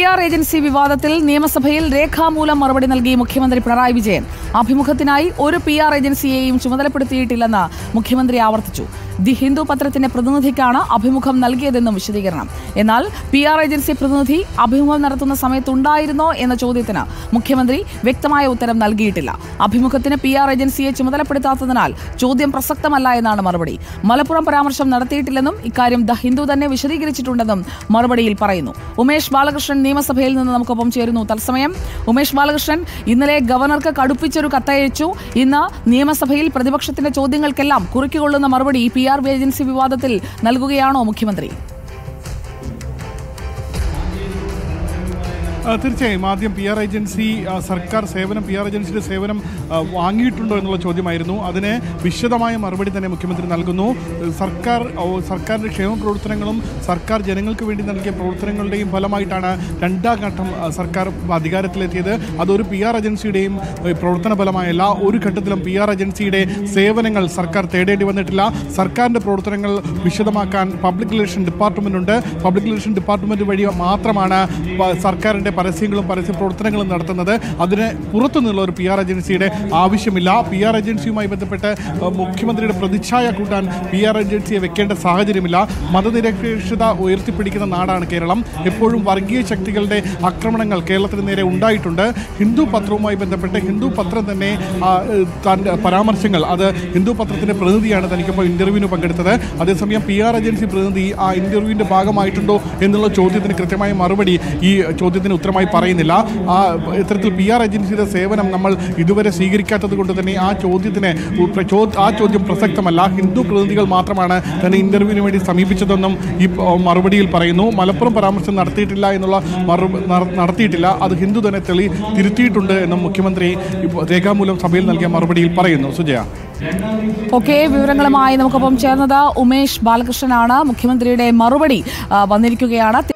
R agency വിവാദത്തിൽ നിയമസഭയിൽ രേഖാമൂലം മറുപടി നൽകി മുഖ്യമന്ത്രി പിണറായി വിജയൻ അഭിമുഖത്തിനായി ഒരു പി ആർ ഏജൻസിയെയും ചുമതലപ്പെടുത്തിയിട്ടില്ലെന്ന് മുഖ്യമന്ത്രി ആവർത്തിച്ചു ദി ഹിന്ദു പത്രത്തിന്റെ പ്രതിനിധിക്കാണ് അഭിമുഖം നൽകിയതെന്നും വിശദീകരണം എന്നാൽ പി ആർ ഏജൻസി പ്രതിനിധി അഭിമുഖം നടത്തുന്ന സമയത്തുണ്ടായിരുന്നോ എന്ന ചോദ്യത്തിന് മുഖ്യമന്ത്രി വ്യക്തമായ ഉത്തരം നൽകിയിട്ടില്ല അഭിമുഖത്തിന് പി ആർ ഏജൻസിയെ ചുമതലപ്പെടുത്താത്തതിനാൽ ചോദ്യം പ്രസക്തമല്ല എന്നാണ് മറുപടി മലപ്പുറം പരാമർശം നടത്തിയിട്ടില്ലെന്നും ഇക്കാര്യം ദ ഹിന്ദു തന്നെ വിശദീകരിച്ചിട്ടുണ്ടെന്നും മറുപടിയിൽ പറയുന്നു ഉമേഷ് ബാലകൃഷ്ണൻ നിയമസഭയിൽ നിന്ന് നമുക്കൊപ്പം ചേരുന്നു തത്സമയം ഉമേഷ് ബാലകൃഷ്ണൻ ഇന്നലെ ഗവർണർക്ക് കടുപ്പിച്ചൊരു കത്തയച്ചു ഇന്ന് നിയമസഭയിൽ പ്രതിപക്ഷത്തിന്റെ ചോദ്യങ്ങൾക്കെല്ലാം കുറുക്കിക്കൊള്ളുന്ന മറുപടി പി ആർ ഏജൻസി വിവാദത്തിൽ നൽകുകയാണോ മുഖ്യമന്ത്രി ആ, തീർച്ചയായും ആദ്യം പി ആർ ഏജൻസി ആ, സർക്കാർ സേവനം പി ആർ ഏജൻസിയുടെ സേവനം ആ, വാങ്ങിയിട്ടുണ്ടോ എന്നുള്ള ചോദ്യമായിരുന്നു അതിന് വിശദമായ മറുപടി തന്നെ മുഖ്യമന്ത്രി നൽകുന്നു സർക്കാർ ഓ, സർക്കാരിൻ്റെ ക്ഷേമ പ്രവർത്തനങ്ങളും സർക്കാർ ജനങ്ങൾക്ക് വേണ്ടി നൽകിയ പ്രവർത്തനങ്ങളുടെയും ഫലമായിട്ടാണ് രണ്ടാം ഘട്ടം ആ, സർക്കാർ അധികാരത്തിലെത്തിയത് അതൊരു പി ആർ ഏജൻസിയുടെയും ഏ, പ്രവർത്തന ഫലമായല്ല ഒരു ഘട്ടത്തിലും പി ആർ ഏജൻസിയുടെ സേവനങ്ങൾ സർക്കാർ തേടേണ്ടി വന്നിട്ടില്ല സർക്കാരിൻ്റെ പ്രവർത്തനങ്ങൾ വിശദമാക്കാൻ പബ്ലിക് റിലേഷൻ ഡിപ്പാർട്ട്മെൻ്റ് ഉണ്ട് പബ്ലിക് റിലേഷൻ ഡിപ്പാർട്ട്മെൻറ്റ് വഴി മാത്രമാണ് പ- സർക്കാരിൻ്റെ പരസ്യങ്ങളും പരസ്യ പ്രവർത്തനങ്ങളും നടത്തുന്നത് അതിന് പുറത്തു നിന്നുള്ള ഒരു പി ആർ ഏജൻസിയുടെ ആവശ്യമില്ല പി ആർ ഏജൻസിയുമായി ബന്ധപ്പെട്ട് ഏഹ്, മുഖ്യമന്ത്രിയുടെ പ്രതിച്ഛായ കൂട്ടാൻ പി ആർ ഏജൻസിയെ വെക്കേണ്ട സാഹചര്യമില്ല മതനിരപേക്ഷത ഉയർത്തിപ്പിടിക്കുന്ന നാടാണ് കേരളം എപ്പോഴും വർഗീയ ശക്തികളുടെ ആക്രമണങ്ങൾ കേരളത്തിന് നേരെ ഉണ്ടായിട്ടുണ്ട് ഹിന്ദു പത്രവുമായി ബന്ധപ്പെട്ട് ഹിന്ദു പത്രം തന്നെ ആ, ഏഹ്, തൻ്റെ പരാമർശങ്ങൾ അത് ഹിന്ദു പത്രത്തിൻ്റെ പ്രതിനിധിയാണ് തനിക്കിപ്പോൾ ഇൻ്റർവ്യൂവിന് പങ്കെടുത്തത് അതേസമയം പി ആർ ഏജൻസി പ്രതിനിധി ആ ഇൻ്റർവ്യൂവിൻ്റെ ഭാഗമായിട്ടുണ്ടോ എന്നുള്ള ചോദ്യത്തിന് കൃത്യമായ മറുപടി ഈ ചോദ്യത്തിന് ഉത്തരമായി പറയുന്നില്ല ആ ഇത്തരത്തിൽ പി ആർ ഏജൻസിയുടെ സേവനം നമ്മൾ ഇതുവരെ സ്വീകരിക്കാത്തത് കൊണ്ട് തന്നെ ആ ചോദ്യത്തിന് ഉ- പ്ര- ചോ- ആ ചോദ്യം പ്രസക്തമല്ല ഹിന്ദു പ്രതിനിധികൾ മാത്രമാണ് തന്നെ ഇൻ്റർവ്യൂവിന് വേണ്ടി സമീപിച്ചതെന്നും ഈ പ- മറുപടിയിൽ പറയുന്നു മലപ്പുറം പരാമർശം നടത്തിയിട്ടില്ല എന്നുള്ള മറു നട- നടത്തിയിട്ടില്ല അത് ഹിന്ദു തന്നെ തെളി തിരുത്തിയിട്ടുണ്ട് എന്നും മുഖ്യമന്ത്രി ഇപ്പോൾ രേഖാമൂലം സഭയിൽ നൽകിയ മറുപടിയിൽ പറയുന്നു സുജയ ഓക്കെ വിവരങ്ങളുമായി നമുക്കൊപ്പം ചേർന്നത് ഉമേഷ് ബാലകൃഷ്ണനാണ് മുഖ്യമന്ത്രിയുടെ മറുപടി ആ, വന്നിരിക്കുകയാണ്